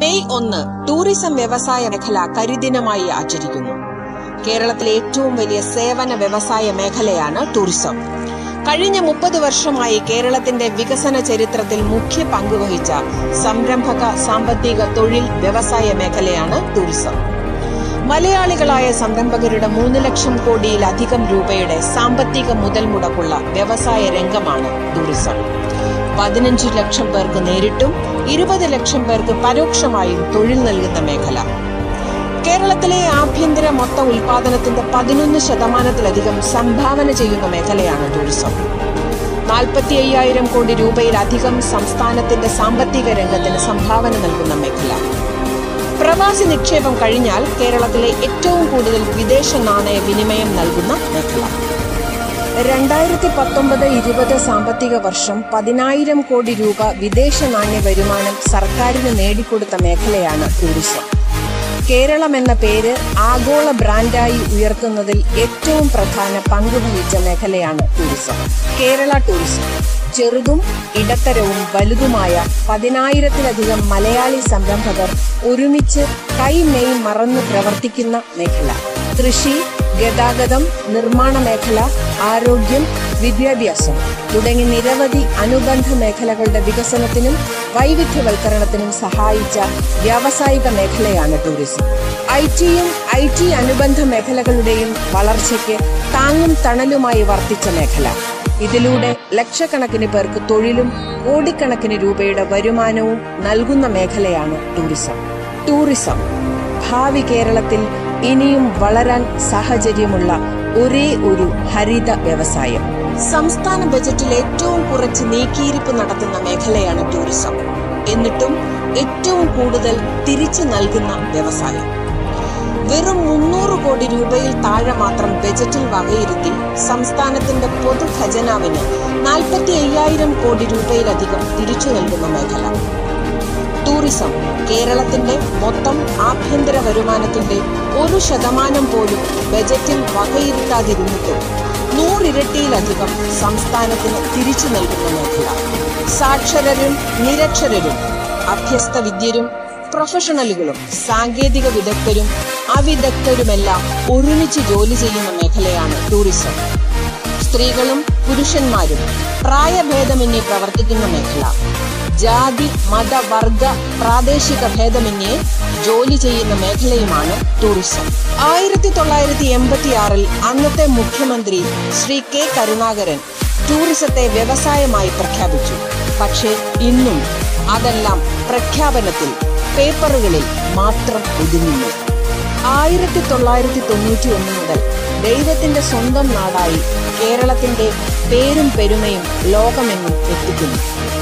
May ഒന്ന് tourism വ്യവസായ മേഖല കരിദിനമായി ആചരിക്കുന്നു കേരളത്തിലെ ഏറ്റവും വലിയ സേവന വ്യവസായ മേഖലയാണ് ടൂറിസം കഴിഞ്ഞ മുപ്പത് വർഷമായി കേരളത്തിന്റെ വികസന ചരിത്രത്തിൽ മുഖ്യ പങ്കുവഹിച്ച സംരംഭക സാമ്പത്തിക തൊഴിൽ വ്യവസായ മേഖലയാണ് ടൂറിസം മലയാളികളായ സംരംഭകരുടെ മൂന്ന് ലക്ഷം കോടിയിലധികം രൂപയുടെ സാമ്പത്തിക മുതൽ മുടക്കുള്ള വ്യവസായ രംഗമാണ് ടൂറിസം പതിനഞ്ച് ലക്ഷം പേർക്ക് നേരിട്ടും ഇരുപത് ലക്ഷം പേർക്ക് പരോക്ഷമായും തൊഴിൽ നൽകുന്ന മേഖല കേരളത്തിലെ ആഭ്യന്തര മൊത്ത ഉൽപാദനത്തിന്റെ പതിനൊന്ന് ശതമാനത്തിലധികം സംഭാവന ചെയ്യുന്ന മേഖലയാണ് ടൂറിസം നാൽപ്പത്തി അയ്യായിരം കോടി രൂപയിലധികം സംസ്ഥാനത്തിന്റെ സാമ്പത്തിക രംഗത്തിന് സംഭാവന നൽകുന്ന മേഖല പ്രവാസി നിക്ഷേപം കഴിഞ്ഞാൽ കേരളത്തിലെ ഏറ്റവും കൂടുതൽ വിദേശ നാണയ വിനിമയം നൽകുന്ന മേഖല രണ്ടായിരത്തി പത്തൊമ്പത് ഇരുപത് സാമ്പത്തിക വർഷം പതിനായിരം കോടി രൂപ വിദേശ നാണ്യ വരുമാനം സർക്കാരിന് നേടിക്കൊടുത്ത മേഖലയാണ് ടൂറിസം കേരളം എന്ന പേര് ആഗോള ബ്രാൻഡായി ഉയർത്തുന്നതിൽ ഏറ്റവും പ്രധാന പങ്ക് വഹിച്ച മേഖലയാണ് ടൂറിസം കേരള ടൂറിസം ചെറുതും ഇടത്തരവും വലുതുമായ പതിനായിരത്തിലധികം മലയാളി സംരംഭകർ ഒരുമിച്ച് കൈമെയ് മറന്ന് പ്രവർത്തിക്കുന്ന മേഖല കൃഷി ഗതാഗതം നിർമ്മാണ മേഖല ആരോഗ്യം വിദ്യാഭ്യാസം തുടങ്ങി നിരവധി അനുബന്ധ മേഖലകളുടെ വികസനത്തിനും വൈവിധ്യവൽക്കരണത്തിനും സഹായിച്ച വ്യാവസായിക മേഖലയാണ് ടൂറിസം ഐ ടിയും ഐ ടി അനുബന്ധ മേഖലകളുടെയും വളർച്ചയ്ക്ക് താങ്ങും തണലുമായി വർത്തിച്ച മേഖല ഇതിലൂടെ ലക്ഷക്കണക്കിന് പേർക്ക് തൊഴിലും കോടിക്കണക്കിന് രൂപയുടെ വരുമാനവും നൽകുന്ന മേഖലയാണ് ടൂറിസം ടൂറിസം ഭാവി കേരളത്തിൽ ഇനിയും വളരാൻ സാഹചര്യമുള്ള ഒരേ ഒരു ഹരിത വ്യവസായം സംസ്ഥാന ബജറ്റിൽ ഏറ്റവും കുറച്ച് നീക്കിയിരിപ്പ് നടത്തുന്ന മേഖലയാണ് ടൂറിസം എന്നിട്ടും ഏറ്റവും കൂടുതൽ തിരിച്ചു നൽകുന്ന വ്യവസായം വെറും മുന്നൂറ് കോടി രൂപയിൽ താഴെ മാത്രം ബജറ്റിൽ വകയിരുത്തി സംസ്ഥാനത്തിന്റെ പൊതു ഖജനാവിന് നാൽപ്പത്തി അയ്യായിരം കോടി രൂപയിലധികം തിരിച്ചു നൽകുന്ന മേഖല ടൂറിസം കേരളത്തിന്റെ മൊത്തം ആഭ്യന്തര വരുമാനത്തിന്റെ ഒരു ശതമാനം പോലും ബജറ്റിൽ വകയിരുത്താതിരുന്നിട്ടും നൂറിരട്ടിയിലധികം സംസ്ഥാനത്തിന് തിരിച്ചു നൽകുന്ന മേഖല സാക്ഷരരും നിരക്ഷരരും അഭ്യസ്ത വിദ്യരും പ്രൊഫഷണലുകളും സാങ്കേതിക വിദഗ്ധരും അവിദഗ്ധരുമെല്ലാം ഒരുമിച്ച് ജോലി ചെയ്യുന്ന മേഖലയാണ് ടൂറിസം സ്ത്രീകളും പുരുഷന്മാരും പ്രായഭേദമന്യേ പ്രവർത്തിക്കുന്ന മേഖല ജാതി മത വർഗ പ്രാദേശിക ഭേദമന്യേ ജോലി ചെയ്യുന്ന മേഖലയുമാണ് ടൂറിസം ആയിരത്തി തൊള്ളായിരത്തി എൺപത്തി ആറിൽ അന്നത്തെ മുഖ്യമന്ത്രി ശ്രീ കെ കരുണാകരൻ ടൂറിസത്തെ വ്യവസായമായി പ്രഖ്യാപിച്ചു പക്ഷേ ഇന്നും അതെല്ലാം പ്രഖ്യാപനത്തിൽ പേപ്പറുകളിൽ മാത്രം ഒതുങ്ങുന്നു ആയിരത്തി തൊള്ളായിരത്തി തൊണ്ണൂറ്റി ഒന്ന് മുതൽ ദൈവത്തിന്റെ സ്വന്തം നാടായി കേരളത്തിന്റെ പേരും പെരുമയും ലോകമെങ്ങും എത്തിക്കുന്നു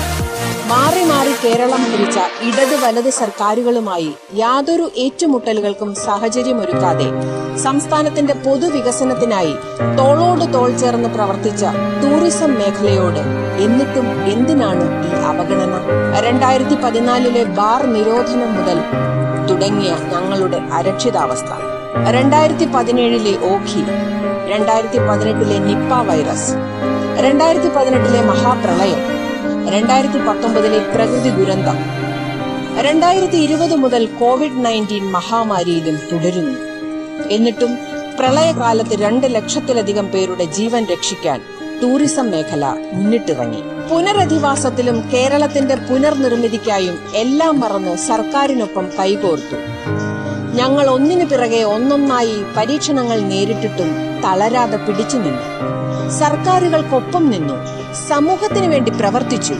മാറി മാറി കേരളം ഭരിച്ച ഇടത് വലത് സർക്കാരുകളുമായി യാതൊരു ഏറ്റുമുട്ടലുകൾക്കും സാഹചര്യമൊരുക്കാതെ സംസ്ഥാനത്തിന്റെ പൊതുവികസനത്തിനായി തോളോട് തോൾ ചേർന്ന് പ്രവർത്തിച്ച ടൂറിസം മേഖലയോട് എന്നിട്ടും എന്തിനാണ് ഈ അവഗണന രണ്ടായിരത്തി പതിനാലിലെ ബാർ നിരോധനം മുതൽ തുടങ്ങിയ ഞങ്ങളുടെ അരക്ഷിതാവസ്ഥ രണ്ടായിരത്തി പതിനേഴിലെ ഓഖി രണ്ടായിരത്തി പതിനെട്ടിലെ നിപ്പ വൈറസ് രണ്ടായിരത്തി പതിനെട്ടിലെ മഹാപ്രളയം രണ്ടായിരത്തി പത്തൊമ്പതിലെ പ്രകൃതി ദുരന്തം രണ്ടായിരത്തി ഇരുപത് മുതൽ കോവിഡ് നയൻറ്റീൻ മഹാമാരിയിലും തുടരുന്നു എന്നിട്ടും പ്രളയകാലത്ത് രണ്ട് ലക്ഷത്തിലധികം പേരുടെ ജീവൻ രക്ഷിക്കാൻ ടൂറിസം മേഖല മുന്നിട്ടിറങ്ങി പുനരധിവാസത്തിലും കേരളത്തിന്റെ പുനർനിർമ്മിതിക്കായും എല്ലാം മറന്ന് സർക്കാരിനൊപ്പം കൈകോർത്തു ഞങ്ങൾ ഒന്നിനു പിറകെ ഒന്നൊന്നായി പരീക്ഷണങ്ങൾ നേരിട്ടിട്ടും തളരാതെ പിടിച്ചു നിന്നു സർക്കാരുകൾക്കൊപ്പം നിന്നു സമൂഹത്തിനു വേണ്ടി പ്രവർത്തിച്ചു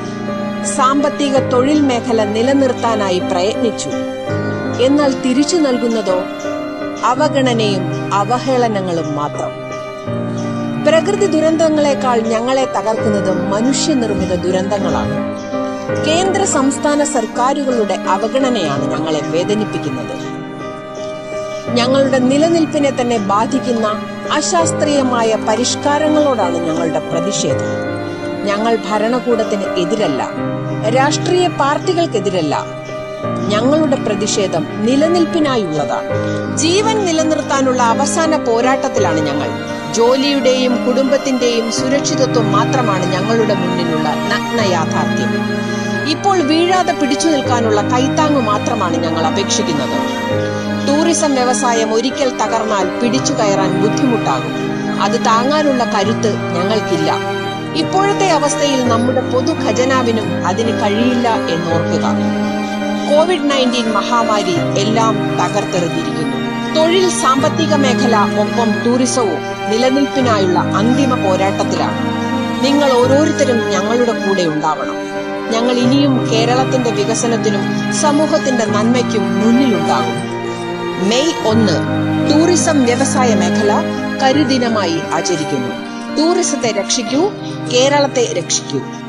സാമ്പത്തിക തൊഴിൽ മേഖല നിലനിർത്താനായി പ്രയത്നിച്ചു എന്നാൽ തിരിച്ചു നൽകുന്നതോ അവഗണനയും അവഹേളനങ്ങളും മാത്രം പ്രകൃതി ദുരന്തങ്ങളെക്കാൾ ഞങ്ങളെ തകർക്കുന്നത് മനുഷ്യനിർമ്മിത ദുരന്തങ്ങളാണ് കേന്ദ്ര സംസ്ഥാന സർക്കാരുകളുടെ അവഗണനയാണ് ഞങ്ങളെ വേദനിപ്പിക്കുന്നത് ഞങ്ങളുടെ നിലനിൽപ്പിനെ തന്നെ ബാധിക്കുന്ന അശാസ്ത്രീയമായ പരിഷ്കാരങ്ങളോടാണ് ഞങ്ങളുടെ പ്രതിഷേധം ഞങ്ങൾ ഭരണകൂടത്തിന് എതിരല്ല രാഷ്ട്രീയ പാർട്ടികൾക്കെതിരല്ല ഞങ്ങളുടെ പ്രതിഷേധം നിലനിൽപ്പിനായുള്ളതാണ് ജീവൻ നിലനിർത്താനുള്ള അവസാന പോരാട്ടത്തിലാണ് ഞങ്ങൾ ജോലിയുടെയും കുടുംബത്തിന്റെയും സുരക്ഷിതത്വം മാത്രമാണ് ഞങ്ങളുടെ മുന്നിലുള്ള നഗ്ന യാഥാർത്ഥ്യം ഇപ്പോൾ വീഴാതെ പിടിച്ചു നിൽക്കാനുള്ള കൈത്താങ് മാത്രമാണ് ഞങ്ങൾ അപേക്ഷിക്കുന്നത് ടൂറിസം വ്യവസായം ഒരിക്കൽ തകർന്നാൽ പിടിച്ചു കയറാൻ ബുദ്ധിമുട്ടാകും അത് താങ്ങാനുള്ള കരുത്ത് ഞങ്ങൾക്കില്ല ഇപ്പോഴത്തെ അവസ്ഥയിൽ നമ്മുടെ പൊതു ഖജനാവിനും അതിന് കഴിയില്ല എന്നോർക്കുക കോവിഡ് നയൻറ്റീൻ മഹാമാരി എല്ലാം തകർത്തെറിഞ്ഞിരിക്കുന്നു തൊഴിൽ സാമ്പത്തിക മേഖല ഒപ്പം ടൂറിസവും നിലനിൽപ്പിനായുള്ള അന്തിമ പോരാട്ടത്തിലാണ് നിങ്ങൾ ഓരോരുത്തരും ഞങ്ങളുടെ കൂടെ ഉണ്ടാവണം ഞങ്ങൾ ഇനിയും കേരളത്തിന്റെ വികസനത്തിനും സമൂഹത്തിന്റെ നന്മയ്ക്കും മുന്നിലുണ്ടാകും മെയ് ഒന്ന് ടൂറിസം വ്യവസായ മേഖല കരുദിനമായി ആചരിക്കുന്നു ടൂറിസത്തെ രക്ഷിക്കൂ കേരളത്തെ രക്ഷിക്കൂ